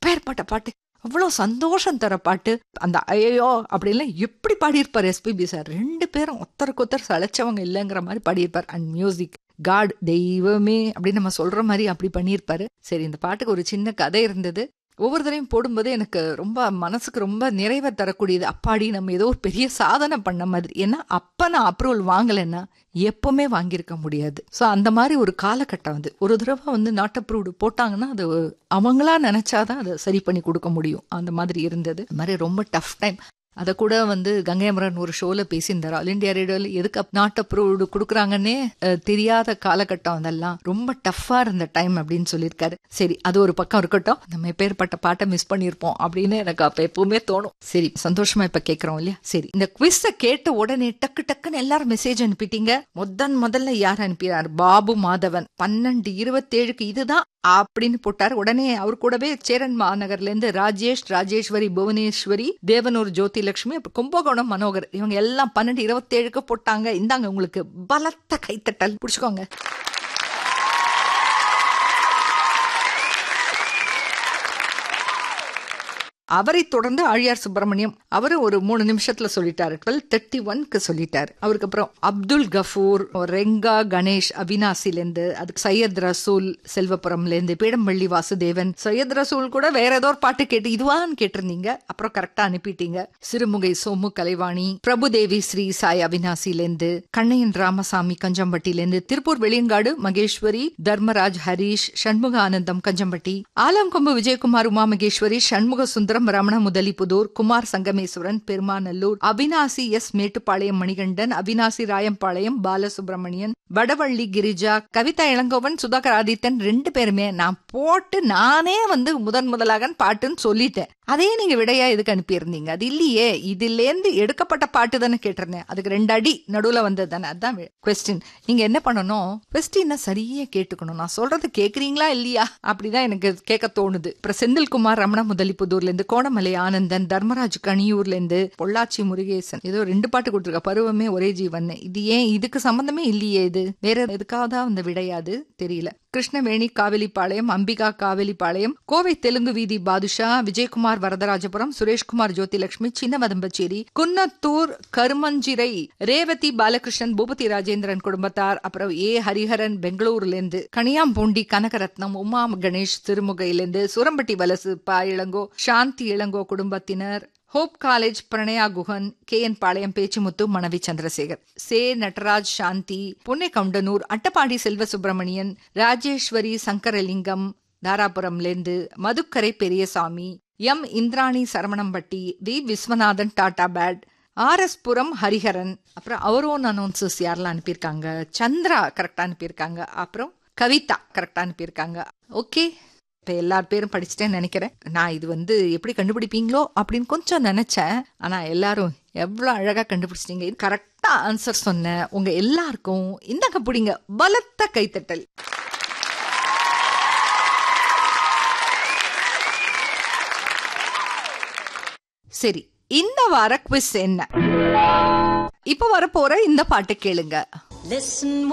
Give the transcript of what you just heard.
எப்பேற்பட்ட பாட்டு அவ்வளோ சந்தோஷம் தர பாட்டு அந்த ஐயோ அப்படின்லாம் எப்படி பாடியிருப்பார் எஸ்பிபி சார் ரெண்டு பேரும் ஒருத்தருக்கு ஒருத்தர் சளைச்சவங்க இல்லைங்கிற மாதிரி பாடியிருப்பார் அண்ட் மியூசிக் காட் தெய்வமே அப்படின்னு நம்ம சொல்ற மாதிரி அப்படி பண்ணியிருப்பாரு சரி இந்த பாட்டுக்கு ஒரு சின்ன கதை இருந்தது ஒவ்வொரு தடவையும் போடும்போது எனக்கு ரொம்ப மனசுக்கு ரொம்ப நிறைவை தரக்கூடியது அப்பாடி நம்ம ஏதோ ஒரு பெரிய சாதனை பண்ண மாதிரி ஏன்னா அப்ப நான் அப்ரூவல் வாங்கலைன்னா எப்பவுமே வாங்கியிருக்க முடியாது ஸோ அந்த மாதிரி ஒரு காலகட்டம் அது ஒரு தடவை வந்து நாட் அப்ரூவ்டு போட்டாங்கன்னா அது அவங்களா நினைச்சாதான் அதை சரி பண்ணி கொடுக்க முடியும் அந்த மாதிரி இருந்தது அந்த மாதிரி ரொம்ப டஃப் டைம் அதை கூட வந்து கங்கையமரன் ஒரு ஷோல பேசியிருந்தார் ஆல் இண்டியா ரேடியோல எதுக்கு நாட் அப்ரூவ்டு கொடுக்குறாங்கன்னே அஹ், தெரியாத காலகட்டம் அதெல்லாம் ரொம்ப டஃப்பா இருந்த டைம் அப்படின்னு சொல்லியிருக்காரு சரி அது ஒரு பக்கம் இருக்கட்டும் நம்ம எப்பேற்பட்ட பாட்டை மிஸ் பண்ணியிருப்போம் அப்படின்னு எனக்கு அப்ப எப்பவுமே தோணும் சரி சந்தோஷமா இப்ப கேட்கறோம் இல்லையா சரி இந்த குவிஸ கேட்ட உடனே டக்கு டக்குன்னு எல்லாரும் மெசேஜ் அனுப்பிட்டீங்க முதன் முதல்ல யார் அனுப்பினார் பாபு மாதவன் பன்னெண்டு இருபத்தேழுக்கு இதுதான் அப்படின்னு போட்டார் உடனே அவர் கூடவே சேரன் மாநகர்ல இருந்து ராஜேஷ் ராஜேஸ்வரி புவனேஸ்வரி தேவனூர் ஜோதி லட்சுமி அப்புறம் கும்பகோணம் மனோகர் இவங்க எல்லாம் பன்னெண்டு இருபத்தேழுக்கு போட்டாங்க இந்தாங்க உங்களுக்கு பலத்த கைத்தட்டல் புடிச்சுக்கோங்க அவரை தொடர்ந்து ஆழியார் சுப்பிரமணியம் அவரு ஒரு மூணு நிமிஷத்துல சொல்லிட்டாரு டுவெல் தேர்ட்டி ஒன்க்கு சொல்லிட்டாரு அவருக்கு அப்புறம் அப்துல் கஃபூர் ரெங்கா கணேஷ் அவினாசிலேருந்து அதுக்கு சையத் ரசூல் செல்வபுரம்ல இருந்து பீடம்பள்ளி வாசுதேவன் சையத் ரசூல் கூட வேற ஏதோ ஒரு பாட்டு கேட்டு இதுவான்னு கேட்டிருந்தீங்க அப்புறம் கரெக்டா அனுப்பிட்டீங்க சிறுமுகை சோமு கலைவாணி பிரபுதேவி ஸ்ரீ சாய் அவினாசிலேருந்து கண்ணையன் ராமசாமி கஞ்சம்பட்டியிலேருந்து திருப்பூர் வெளியங்காடு மகேஸ்வரி தர்மராஜ் ஹரீஷ் சண்முக ஆனந்தம் கஞ்சம்பட்டி ஆலம்கொம்பு விஜயகுமார் உமா மகேஸ்வரி சண்முக சுந்தரம் ரமண முதலிபுதூர் குமார் சங்கமேஸ்வரன் பெருமாநல்லூர் அவினாசி எஸ் மேட்டுப்பாளையம் மணிகண்டன் அவினாசி ராயம்பாளையம் பாலசுப்ரமணியன் வடவள்ளி கிரிஜா கவிதா இளங்கோவன் சுதாகர் ஆதித்தன் ரெண்டு பேருமே நான் போட்டு நானே வந்து முதன் முதலாக பாட்டுன்னு சொல்லிட்டேன் அதே நீங்க விடையா எதுக்கு அனுப்பியிருந்தீங்க அது இல்லையே இதுல இருந்து எடுக்கப்பட்ட பாட்டு தானே கேட்டிருந்தேன் அதுக்கு ரெண்டு அடி நடுவுல வந்தது தானே அதான் கொஸ்டின் நீங்க என்ன பண்ணணும் கொஸ்டினை சரியா கேட்டுக்கணும் நான் சொல்றது கேக்குறீங்களா இல்லையா அப்படிதான் எனக்கு கேட்க தோணுது அப்புறம் செந்தில்குமார் ரமண முதலிப்புதூர்ல இருந்து கோணமலை ஆனந்தன் தர்மராஜ் கனியூர்ல இருந்து பொள்ளாச்சி முருகேசன் ஏதோ ரெண்டு பாட்டு கொடுத்துருக்க பருவமே ஒரே ஜீவன் இது ஏன் இதுக்கு சம்பந்தமே இல்லையே இது வேற எதுக்காக தான் அந்த விடையாது தெரியல கிருஷ்ணவேணி காவேலிப்பாளையம் அம்பிகா காவேலிப்பாளையம் கோவை தெலுங்கு வீதி பாதுஷா விஜயகுமார் வரதராஜபுரம் சுரேஷ்குமார் ஜோதிலட்சுமி சின்னவதம்பச்சேரி குன்னத்தூர் கருமஞ்சிரை ரேவதி பாலகிருஷ்ணன் பூபதி ராஜேந்திரன் குடும்பத்தார் அப்புறம் ஏ ஹரிஹரன் பெங்களூர்ல இருந்து கனியாம்பூண்டி கனகரத்னம் உமா கணேஷ் திருமுகையிலிருந்து சுரம்பட்டி வலசு பா இளங்கோ சாந்தி இளங்கோ குடும்பத்தினர் hope college Pranaya Guhan K N Palayam Pechumuthu Manavi Chandrasekar சே நடராஜ் சாந்தி புனே கவுண்டனூர் அட்டப்பாடி செல்வ சுப்பிரமணியன் ராஜேஸ்வரி சங்கரலிங்கம் தாராபுரம்லேருந்து Madukkarai Periyasamy M Indrani Saravanampatti V Viswanathan Tatabad R S Puram Hariharan அப்புறம் அவரோன் அனௌன்சஸ் யாரெல்லாம் அனுப்பியிருக்காங்க சந்திரா கரெக்டா அனுப்பியிருக்காங்க அப்புறம் கவிதா கரெக்டா அனுப்பியிருக்காங்க ஓகே இப்ப எல்லார் பேரும் படிச்சுட்டேன்னு நினைக்கிறேன் நான் இது வந்து எப்படி கண்டுபிடிப்பீங்களோ அப்படின்னு கொஞ்சம் நினைச்சேன் ஆனா எல்லாரும் எவ்வளவு அழகா கண்டுபிடிச்சிட்டீங்க கரெக்டா ஆன்சர் சொன்ன உங்க எல்லாருக்கும் இந்தாங்க பிடிங்க பலத்த கைத்தட்டல் சரி இந்த வார குவிஸ் என்ன இப்ப வரப்போற இந்த பாட்டு கேளுங்க Listen